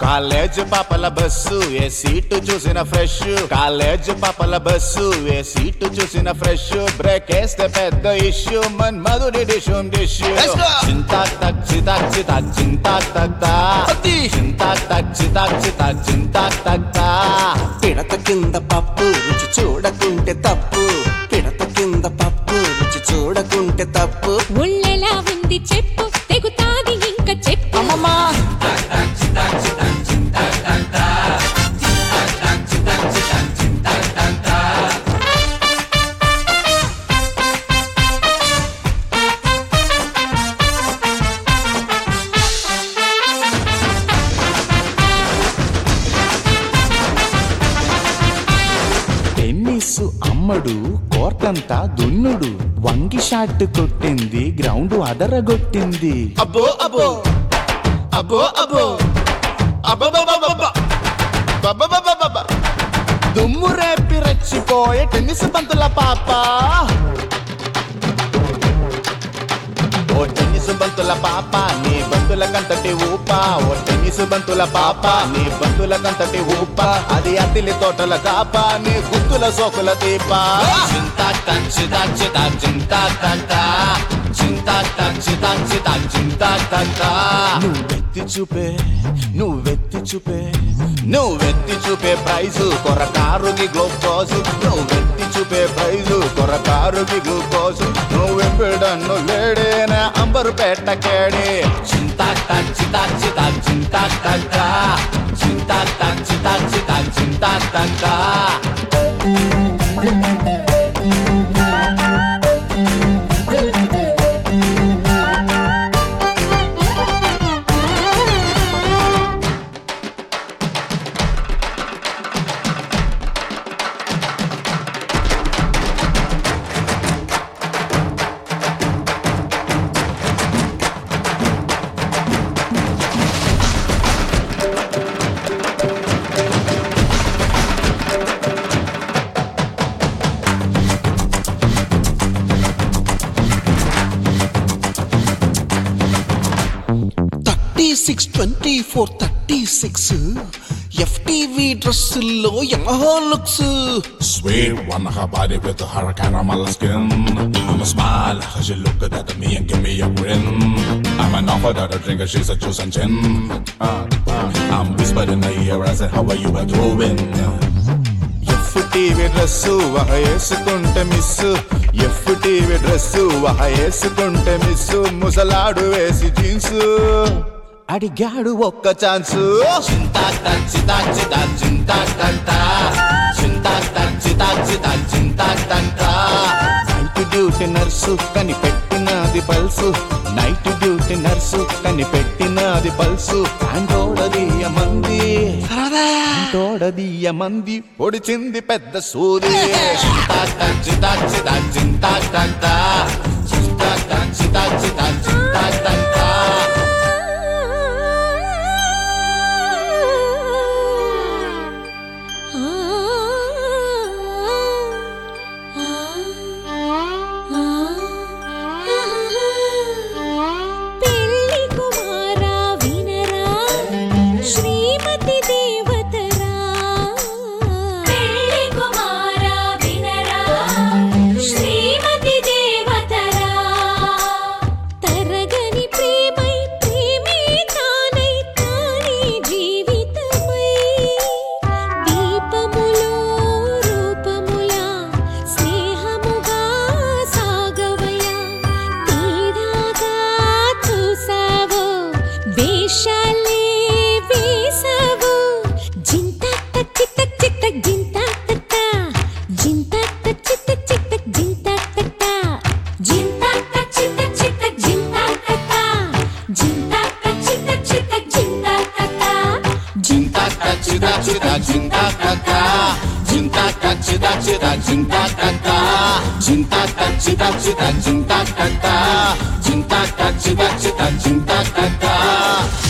College పాపల bus ఏ seat చూసిన ఫ్రెష్ కాలేజ్ పాపల బస్సు ఏ సీటు చూసిన ఫ్రెష్ బ్రేక్ వేస్తే పెద్ద ఇష్యూ మన్ మధుడి డిషుం డిష్ Let's go. చింతాక్ తక్ చితాక్ చితాక్ చింతాక్ తక్ తా అతి. చింతాక్ తక్ చితాక్ చితాక్ చింతాక్ తక్ తా పిడత కింద పప్పు రుచి చూడకుంటే తప్పు పిడత కింద పప్పు రుచి చూడకుంటే తప్పు ఒళ్ళెలా ఉంది చెప్పు తెగుతాది ఇంకా చెప్పు అమ్మమ్మా టెన్నిస్ అమ్మడు కోర్టంతా దున్నుడు వంగి షాట్ కొట్టింది గ్రౌండ్ అదరగొట్టింది అబ్బో అబ్బో అబ్బో అబ్బో అబ్బబ్బబ్బబ్బబ్బ. దుమ్ము రేపి రెచ్చిపోయే టెన్నిస్ బంతుల పాప ఓ టెన్నిస్ బంతుల పాప నీ బంతుల కంతటి ఊప ఓ టెన్నిస్ బంతుల పాప నీ బంతుల కంతటి ఊప అది అతిలి తోటల కాప నీ గుత్తుల సోకుల దీప చింతా చింతా చింతా చింతా చింతా చింతా చింతా చింతా చింతా చింతా నువ్వెత్తి చూపే నువ్వెత్తి చూపే నువ్వెత్తి చూపే ప్రైజు కొరకారుకి గ్లూకోజు నువ్వెత్తి చూపే ప్రైజు కొరకారుకి గ్లూకోజు నువ్వెంపిడన్ను లేడేనా అంబరు పెట్ట కేడే చింతా చింతా చింతా చింతా చింతా చింతా చింతా చింతా చింతా చింతా thirty six twenty four thirty six FTV డ్రెస్సుల్లో యమహో looks Sweet, wanna her body with her caramel skin. I'ma smile, cause she look good at me and give me a grin. I'm an offer that a drinker, she's a juice and gin. Uh, uh, I'm whispering in her ear, I said, how are you doing? F TV dress వహ వేసుకుంటే miss F TV dress వహ వేసుకుంటే miss ముసలాడు వేసి jeans అడిగాడు ఒక్క chance చింతా చింతా చింతా చింతా చింతా చింతా చింతా చింతా చింతా చింతా నైట్ డ్యూటీ నర్సు కనిపెట్టినది పల్సు నైట్ డ్యూటీ నర్సు కనిపెట్టినది పల్సు అండోడదీయ మంది తోడదీయ మంది పొడిచింది పెద్ద సూది చింతా చింతా చింతా చింతా చింతా చింతా చింతా చింతా చింతా చింతా పెళ్లి కుమారా వినరా శ్రీమతి దేవతరా పెళ్లి కుమారా వినరా శ్రీమతి దేవతరా తరగని ప్రేమై ప్రేమే తానై తానే జీవితమై దీపములో రూపములా స్నేహముగా సాగవయా తీరాగా చూసావో వేషాలే వేసావో జింతాత చిత్త చిత్త జింతాత జింతాత చిత్త చిత్త జింతాత జింతాత చిత్త చిత్త జింతాత జింతాత చిత్త చిత్త జింతాత చింతా చింతా చింతా చింతా చింతా చింతా చింతా చింతా చింతా చింతా చింతా చింతా చింతా చింతా చింతా చింతా చింతా చింతా